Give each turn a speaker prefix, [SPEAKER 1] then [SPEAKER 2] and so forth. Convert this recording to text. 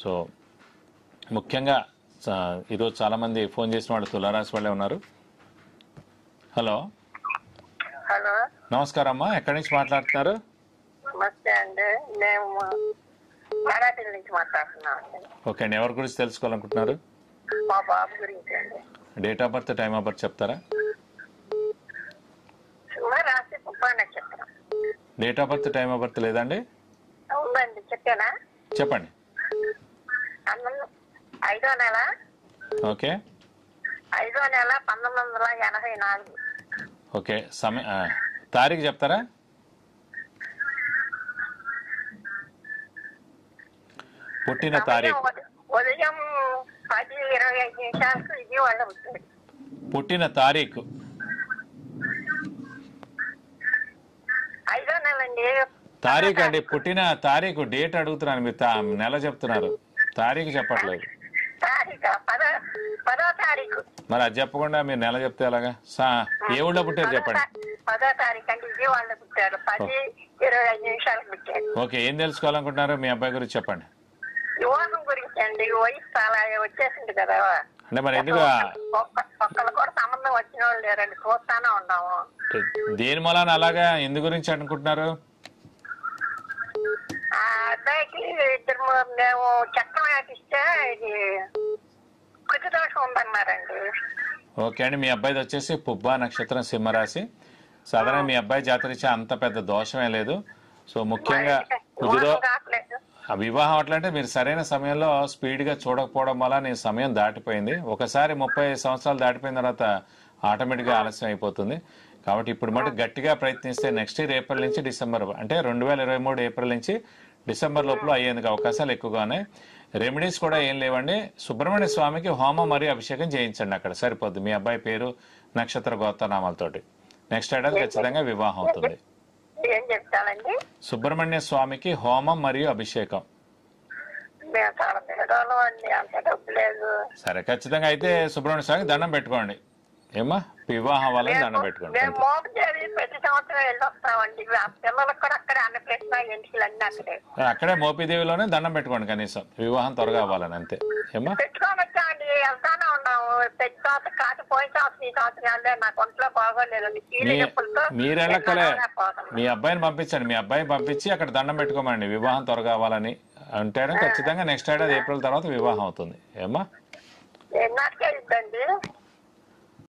[SPEAKER 1] So ముఖ్యంగా చ- ఈరోజు చాలామంది ఫోన్ చేసిన వాళ్ళు తులారాశి వాళ్ళే ఉన్నారు హలో
[SPEAKER 2] హలో
[SPEAKER 1] నమస్కారం అమ్మా ఎక్కడి నుంచి మాట్లాడుతున్నారు
[SPEAKER 2] నమస్తే అండి మేము మరాఠీ నుంచి మాట్లాడుతున్నాం అండి
[SPEAKER 1] ఓకే అండి ఎవరి గురించి తెలుసుకోవాలనుకుంటున్నారు
[SPEAKER 2] మా బాబు గురించి అండి
[SPEAKER 1] date of birth time of birth చెప్తారా
[SPEAKER 2] సుమారు రాసి ముప్పై నక్షత్రం
[SPEAKER 1] date of birth time of birth లేదండి
[SPEAKER 2] ఉందండి చెప్పానా
[SPEAKER 1] చెప్పండి
[SPEAKER 2] అన్నం ఐదో నెల
[SPEAKER 1] ఓకే
[SPEAKER 2] ఐదో నెల పంతొమ్మిది వందల ఎనభై నాలుగు
[SPEAKER 1] ఓకే సమయ ఆ, తారీఖు చెప్తారా పుట్టిన తారీఖు
[SPEAKER 2] ఉదయం- ఉదయం పది ఇరవై ఐదు నిమిషాలకు విజయవాడ వచ్చాడు
[SPEAKER 1] పుట్టిన తారీఖు
[SPEAKER 2] ఐదో నెల అండి
[SPEAKER 1] తారీఖు అండి పుట్టిన తారీఖు డేట్ అడుగుతున్నాను మీరు తా- నెల చెప్తున్నారు తారీఖు చెప్పట్లేదు
[SPEAKER 2] తారీఖు పదో పదో తారీఖు
[SPEAKER 1] మరి అది చెప్పకుండా మీరు నెల చెప్తే ఎలాగా సా ఏ ఊళ్ళో పుట్టారు
[SPEAKER 2] పదో
[SPEAKER 1] చెప్పండి
[SPEAKER 2] తా- పదో తారీఖు అంటే విజయవాడలో పుట్టాడు పది ఇరవై ఐదు నిమిషాలకు పుట్టాడు
[SPEAKER 1] ఓకే ఏం తెలుసుకోవాలనుకుంటున్నారు మీ అబ్బాయి గురించి చెప్పండి
[SPEAKER 2] వివాహం గురించి అండి వయసు చాలా వచ్చేసింది కదా
[SPEAKER 1] అంటే మరి ఎందుకు
[SPEAKER 2] ఒక్క- ఒక్కళ్ళు కూడా సంబంధం వచ్చిన వాళ్ళు లేరండి చూస్తానే ఉన్నాము
[SPEAKER 1] దేని మూలాన అలాగా ఎందు గురించి అనుకుంటున్నారు
[SPEAKER 2] ఆ అబ్బాయికి ఇద్దరు ము- మేము చట్టం వేటిస్తే ఇది కుది దోషం ఉందన్నారండి
[SPEAKER 1] ఓకే అండి మీ అబ్బాయిది వచ్చేసి పుబ్బా నక్షత్రం సింహరాశి సాధారణ మీ అబ్బాయి జాతరిచ్చే అంత పెద్ద దోషమే లేదు సో ముఖ్యంగా కుదిరో
[SPEAKER 2] వివాహం కావట్లేదు
[SPEAKER 1] ఆ వివాహం అట్లా అంటే మీరు సరైన సమయంలో స్పీడ్ గా చూడకపోవడం వల్ల నీ సమయం దాటిపోయింది ఒకసారి ముప్పై సంవత్సరాలు దాటిపోయిన తర్వాత ఆటోమేటిక్ గా ఆలస్యం అయిపోతుంది కాబట్టి ఇప్పుడు మటు గట్టిగా ప్రయత్నిస్తే నెక్స్ట్ ఇయర్ ఏప్రిల్ నుంచి డిసెంబర్ అంటే రెండు వేల ఇరవై మూడు ఏప్రిల్ నుంచి డిసెంబర్ లోపల అయ్యేందుకు అవకాశాలు ఎక్కువగానే రెమెడీస్ కూడా ఏం లేవండి సుబ్రహ్మణ్య స్వామికి హోమం మరియు అభిషేకం చేయించండి అక్కడ సరిపోద్ది మీ అబ్బాయి పేరు నక్షత్ర గోత్రనామాలతోటి నెక్స్ట్ ఏడాది ఖచ్చితంగా వివాహం అవుతుంది
[SPEAKER 2] ఏం చెప్తానండి
[SPEAKER 1] సుబ్రహ్మణ్య స్వామికి హోమం మరియు అభిషేకం
[SPEAKER 2] మేము చాలా పేదవాళ్ళం అండి అంత డబ్బు లేదు
[SPEAKER 1] సరే ఖచ్చితంగా అయితే సుబ్రహ్మణ్య స్వామికి దండం పెట్టుకోండి ఏమ్మా వివాహం వల్ల దండం పెట్టుకోండి
[SPEAKER 2] మేము మోపు చేరి ప్రతి సంవత్సరం వెళ్ళి వస్తామండి ఆ పిల్లలకు కూడా అక్కడే అన్న ప్రశ్న ఎంటికలు అన్ని అక్కడే
[SPEAKER 1] అక్కడే మోపిదేవిలోనే దండం పెట్టుకోండి కనీసం వివాహం త్వరగా అవ్వాలని అంతే ఏమ్మా
[SPEAKER 2] పెట్టుకొని వచ్చామండి వెళ్తానే ఉన్నాము ప్రతి సంవత్సరం కాదు పోయిన సంవత్సరం ఈ సంవత్సరం వెళ్ళలేదు నాకు ఒంట్లో బాగోలేదు కీళ్ళ
[SPEAKER 1] మీ
[SPEAKER 2] నొప్పులతో
[SPEAKER 1] మీరు వెళ్ళక్కలే
[SPEAKER 2] ఎక్కడా పోతాను.
[SPEAKER 1] మీ అబ్బాయిని పంపించండి మీ అబ్బాయిని పంపించి అక్కడ దండం పెట్టుకోమండి వివాహం త్వరగా అవ్వాలని అంటే ఖచ్చితంగా నెక్స్ట్ ఏడాది ఏప్రిల్ తర్వాత వివాహం అవుతుంది ఏమ్మా
[SPEAKER 2] ఎన్నాటికే ఇద్దండి